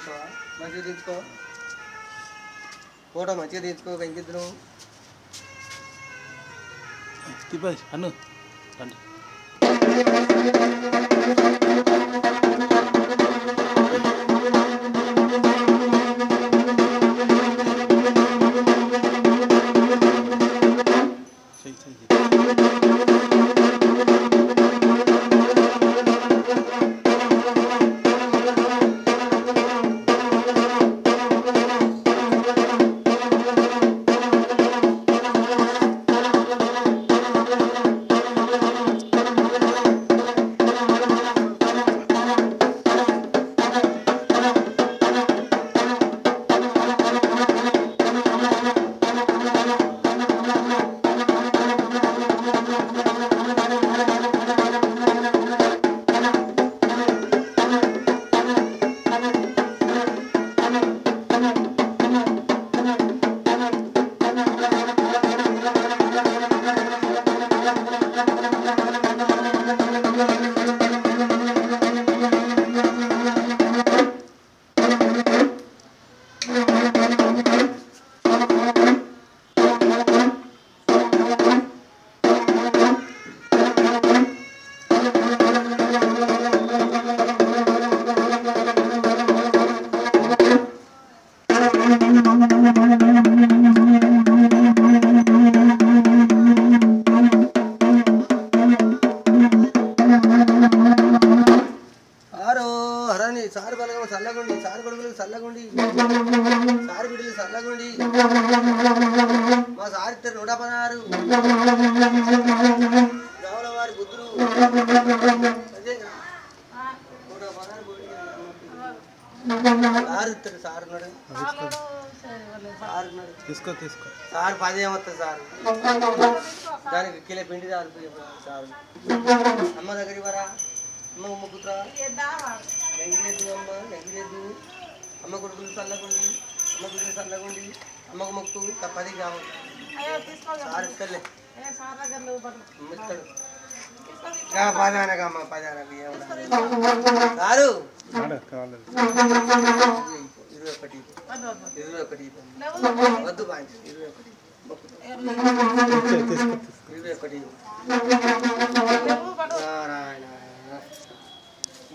తీసుకోవా మంచిగా తీసుకో ఫోటో మంచిగా తీసుకో వెంకిద్దరు తిప్పది అన్ను రండి చెయ్యి, చెయ్యి. సారు హరాని సారు బలగం చల్లగుండి సారు కొడుకులు చల్లగుండి సారు బిడ్డలు చల్లగుండి మా సారు ఇద్దరు నూట పదహారు రావుల వారి బుద్ధులు అదే నూట పదహారు సారు ఇద్దరు సారు ఉన్నాడు సారు ఉన్నాడు తీసుకో తీసుకో సార్ పది ఏమవుతుంది సార్ దానికి కిలో పిండి చాలు సార్ అమ్మ దగ్గరికి వరా అమ్మ ఉమ్మ కుట్రా నెగిలేదు అమ్మ నెగిలేదు అమ్మ కొడుకులు చల్లగుండి అమ్మ బిడ్డలు చల్లగుండి అమ్మకు మొక్కు పది కావాలి సార్ ఇస్తలే అమ్మ ఇస్తాడు గా పది అనగా అమ్మ పది అనగా ఏమన్నా సారు ఆడ కావాలి ఇరవై ఒకటి ఇరవై ఒకటి వద్దు బాయ్ ఇరవై ఒకటి మొక్కుతా. తీసుకో తీసుకో ఇరవై ఒకటి